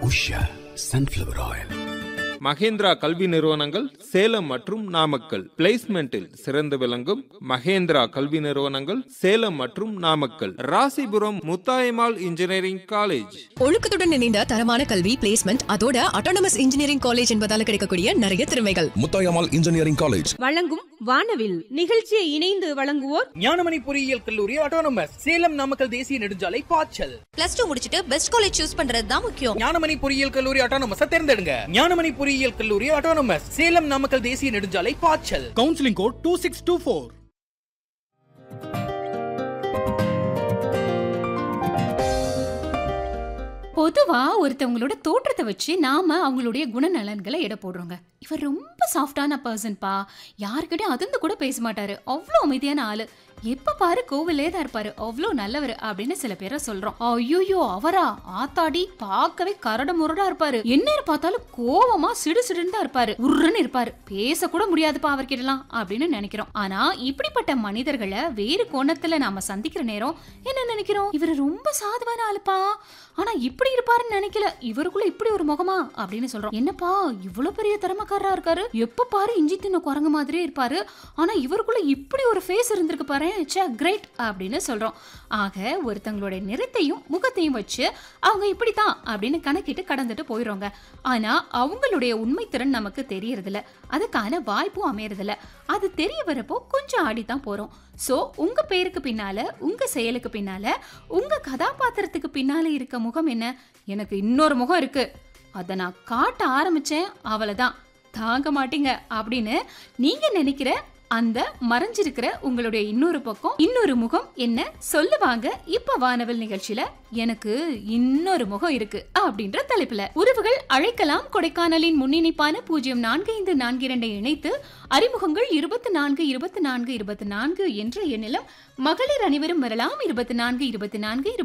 Usha sunflower oil Mahindra கல்வி நிறுவனங்கள் சேலம் மற்றும் நாமக்கல் பிளேஸ்மெண்டில் சிறந்து விளங்கும் மகேந்திரா கல்வி நிறுவனங்கள் சேலம் மற்றும் நாமக்கல் ராசிபுரம் முத்தாயம்மாள் இன்ஜினியரிங் காலேஜ் ஒழுக்கத்துடன் இணைந்த தரமான கல்வி பிளேஸ்மெண்ட் அதோட அட்டானமஸ் இன்ஜினியரிங் காலேஜ் என்பதால கிடைக்கக்கூடிய நிறைய திறமைகள் முத்தாயம்மாள் இன்ஜினியரிங் காலேஜ் வழங்கும் வானவில் நிகழ்ச்சியை இணைந்து வழங்குவோர் ஞானமணி பொறியியல் கல்லூரி ஆட்டோனமஸ் சேலம் நாமக்கல் தேசிய நெடுஞ்சாலை பாய்ச்சல் பிளஸ் டூ முடிச்சிட்டு பெஸ்ட் காலேஜ் சூஸ் பண்றது தான் முக்கியம் ஞானமணி பொறியியல் கல்லூரி ஆட்டோனமஸ் தேர்ந்தெடுங்க ஞானமணி பொறியியல் கல்லூரி ஆட்டோனமஸ் சேலம் நாமக்கல் தேசிய நெடுஞ்சாலை பாய்ச்சல் counselling code two six two four பொதுவா ஒருத்தவங்களோட தோற்றத்தை வச்சு நாம அவங்களுடைய குணநலன்களை எடை போடுறோங்க இவர் ரொம்ப சாஃப்டான பர்சன்பா யாருக்கிட்டையும் அதிர்ந்து கூட பேச மாட்டாரு அவ்வளோ அமைதியான ஆளு எப்ப பாரு கோவிலே தான் இருப்பாரு அவ்வளோ நல்லவர் அப்படின்னு சில பேரை சொல்றோம் ஐயோயோ அவரா ஆத்தாடி பார்க்கவே கரடு முரடா இருப்பாரு என்ன பார்த்தாலும் கோவமா சிடு சிடுன்னு தான் இருப்பாரு உருன்னு இருப்பாரு பேச கூட முடியாதுப்பா அவர்கிட்டலாம் அப்படின்னு நினைக்கிறோம் ஆனா இப்படிப்பட்ட மனிதர்களை வேறு கோணத்துல நாம சந்திக்கிற நேரம் என்ன நினைக்கிறோம் இவர் ரொம்ப சாதுவான ஆளுப்பா ஆனா இப்படி இருப்பாருன்னு நினைக்கல இவருக்குள்ள இப்படி ஒரு முகமா அப்படின்னு சொல்றோம் என்னப்பா இவ்வளவு பெரிய திறமைக்காரரா இருக்காரு எப்ப பாரு இஞ்சி தின்ன குரங்கு மாதிரியே இருப்பாரு ஆனா இவருக்குள்ள இப்படி ஒரு ஃபேஸ் இருந்திருக்கு பாரு ச்சே கிரேட் அப்படின்னு சொல்றோம் ஆக ஒருத்தங்களுடைய நிறத்தையும் முகத்தையும் வச்சு அவங்க இப்படித்தான் அப்படின்னு கணக்கிட்டு கடந்துட்டு போயிடுறோங்க ஆனா அவங்களுடைய உண்மை திறன் நமக்கு தெரியறதில்ல அதுக்கான வாய்ப்பும் அமையறதில்ல அது தெரிய வரப்போ கொஞ்சம் ஆடித்தான் போறோம் சோ உங்க பேருக்கு பின்னால உங்க செயலுக்கு பின்னால உங்க கதாபாத்திரத்துக்கு பின்னால இருக்க முகம் என்ன எனக்கு இன்னொரு முகம் இருக்கு அதை நான் காட்ட ஆரம்பிச்சேன் அவ்வளவுதான் தாங்க மாட்டீங்க அப்படின்னு நீங்க நினைக்கிற அந்த மறைஞ்சிருக்கிற உங்களுடைய இன்னொரு பக்கம் இன்னொரு முகம் என்ன சொல்லுவாங்க இப்ப வானவல் நிகழ்ச்சியில எனக்கு இன்னொரு முகம் இருக்கு அப்படின்ற தலைப்புல உறவுகள் அழைக்கலாம் கொடைக்கானலின் முன்னிணைப்பான பூஜ்ஜியம் நான்கு ஐந்து நான்கு இரண்டை இணைத்து அறிமுகங்கள் இருபத்தி நான்கு இருபத்தி நான்கு இருபத்தி நான்கு என்ற எண்ணிலும் மகளிர் அனைவரும் வரலாம் இருபத்தி நான்கு இருபத்தி நான்கு